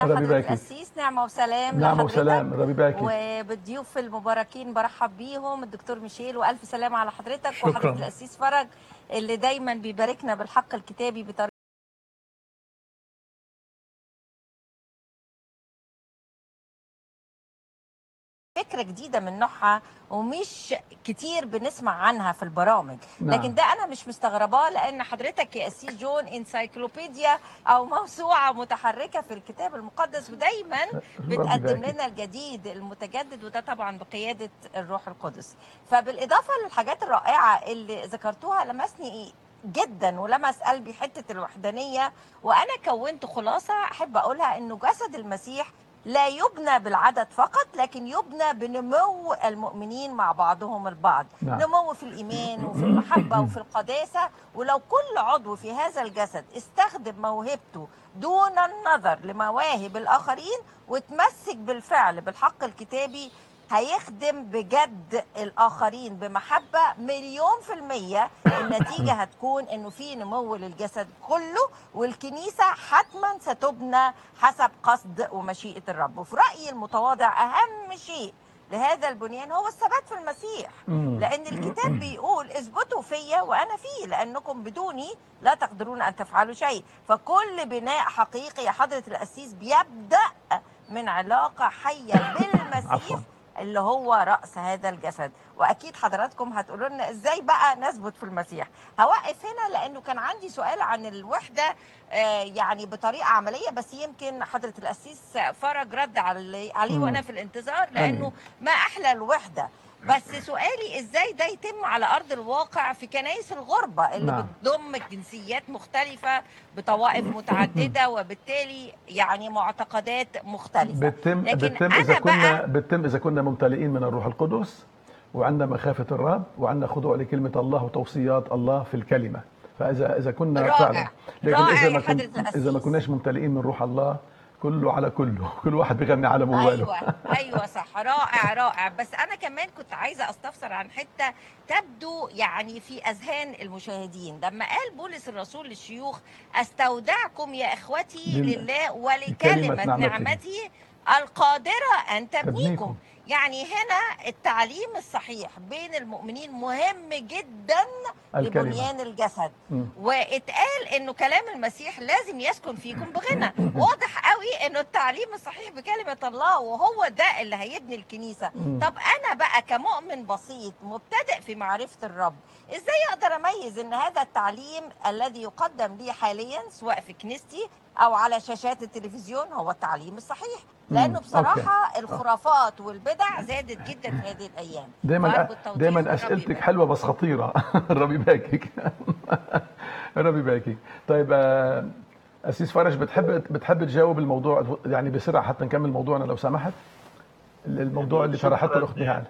ربي حضرة يبارك فيك. القسيس نعمة وسلام نعم لحضرتك. وسلام ربي يبارك فيك. وبالضيوف المباركين برحب بيهم الدكتور ميشيل والف سلام على حضرتك شكراً. وحضرة القسيس فرج اللي دايما بيباركنا بالحق الكتابي بطريقه فكرة جديدة من نوعها ومش كتير بنسمع عنها في البرامج نعم. لكن ده أنا مش مستغرباه لأن حضرتك يا أسيس جون انسايكلوبيديا أو موسوعة متحركة في الكتاب المقدس ودايما بتقدم يبارك. لنا الجديد المتجدد وده طبعا بقيادة الروح القدس فبالإضافة للحاجات الرائعة اللي ذكرتوها لمسني جدا ولمس قلبي حتة الوحدانية وأنا كونت خلاصة أحب أقولها إنه جسد المسيح لا يبنى بالعدد فقط لكن يبنى بنمو المؤمنين مع بعضهم البعض نعم. نمو في الإيمان وفي المحبة وفي القداسة ولو كل عضو في هذا الجسد استخدم موهبته دون النظر لمواهب الآخرين وتمسك بالفعل بالحق الكتابي هيخدم بجد الآخرين بمحبة مليون في المية النتيجة هتكون إنه في نمو للجسد كله والكنيسة حتما ستبنى حسب قصد ومشيئة الرب وفي رأيي المتواضع أهم شيء لهذا البنيان هو الثبات في المسيح مم. لأن الكتاب بيقول اثبتوا فيا وأنا فيه لأنكم بدوني لا تقدرون أن تفعلوا شيء فكل بناء حقيقي يا حضرة القسيس بيبدأ من علاقة حية بالمسيح عفواً. اللي هو رأس هذا الجسد وأكيد حضراتكم هتقولوا لنا إزاي بقى نثبت في المسيح هوقف هنا لأنه كان عندي سؤال عن الوحدة آه، يعني بطريقة عملية بس يمكن حضرة القسيس فرج رد علي- عليه مم. وأنا في الانتظار لأنه ما أحلى الوحدة بس سؤالي ازاي ده يتم على ارض الواقع في كنائس الغربه اللي نعم. بتضم جنسيات مختلفه بطوائف متعدده وبالتالي يعني معتقدات مختلفه بتتم لكن بتتم اذا أنا كنا بقى- بتتم اذا كنا ممتلئين من الروح القدس وعندنا مخافه الرب وعندنا خضوع لكلمه الله وتوصيات الله في الكلمه فاذا اذا كنا رائع. فعلا لكن رائع اذا يا ما كن حضرة القسيس. اذا ما كناش ممتلئين من روح الله كله على كله كل واحد بيغني على مواله ايوه ايوه صح رائع رائع بس انا كمان كنت عايزه استفسر عن حته تبدو يعني في اذهان المشاهدين لما قال بولس الرسول للشيوخ استودعكم يا اخوتي لله- لله ولكلمه لكلمة نعمته. نعمته القادره ان تبنيكم تبنيكم. يعني هنا التعليم الصحيح بين المؤمنين مهم جدا الكلمة. لبنيان الجسد مم. واتقال انه كلام المسيح لازم يسكن فيكم بغنى واضح قوي انه التعليم الصحيح بكلمه الله وهو ده اللي هيبني الكنيسه مم. طب انا بقى كمؤمن بسيط مبتدئ في معرفه الرب ازاي اقدر اميز ان هذا التعليم الذي يقدم لي حاليا سواء في كنيستي او على شاشات التلفزيون هو التعليم الصحيح لانه مم. بصراحه الخرافات والبدع زادت جدا في هذه الايام دايما وأرجو التوضيح دايما والرب اسئلتك يبارك. حلوه بس خطيره الرب يباركك الرب يباركك طيب آه، اسيس فرج بتحب بتحب تجاوب الموضوع يعني بسرعه حتى نكمل موضوعنا لو سمحت الموضوع اللي شكراً. طرحته الاخت نهال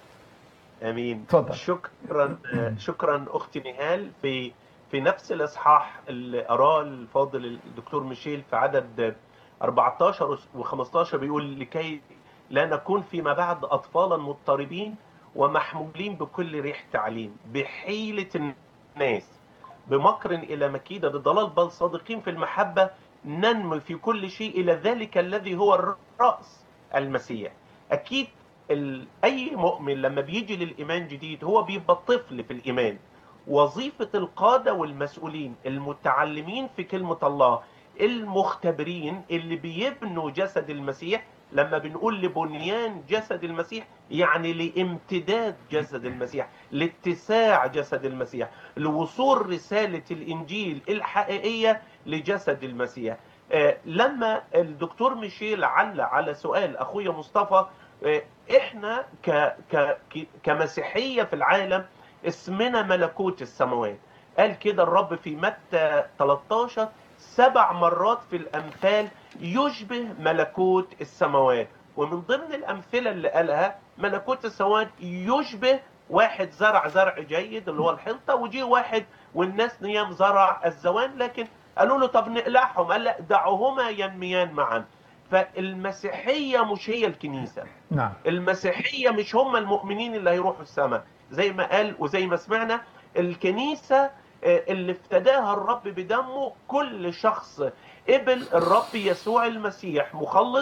امين تفضل. شكرا شكرا اختي نهال في في نفس الاصحاح اللي قراه الفاضل الدكتور ميشيل في عدد 14 و15 بيقول لكي لا نكون فيما بعد اطفالا مضطربين ومحمولين بكل ريح تعليم بحيله الناس بمكر الى مكيده بالضلال بل صادقين في المحبه ننمو في كل شيء الى ذلك الذي هو الراس المسيح اكيد ال... اي مؤمن لما بيجي للايمان جديد هو بيبقى طفل في الايمان وظيفه القاده والمسؤولين المتعلمين في كلمه الله المختبرين اللي بيبنوا جسد المسيح لما بنقول لبنيان جسد المسيح يعني لامتداد جسد المسيح لاتساع جسد المسيح لوصول رساله الانجيل الحقيقيه لجسد المسيح آه، لما الدكتور ميشيل علق على سؤال اخويا مصطفى آه، احنا ك ك ك- كمسيحيه في العالم اسمنا ملكوت السماوات قال كده الرب في متى 13 سبع مرات في الامثال يشبه ملكوت السماوات ومن ضمن الامثله اللي قالها ملكوت السماوات يشبه واحد زرع زرع جيد اللي هو الحنطه وجي واحد والناس نيام زرع الزوان لكن قالوا له طب نقلعهم قال لا دعوهما ينميان معا فالمسيحيه مش هي الكنيسه نعم المسيحيه مش هم المؤمنين اللي هيروحوا السماء زي ما قال وزي ما سمعنا الكنيسه اللي افتداها الرب بدمه كل شخص قبل الرب يسوع المسيح مخلص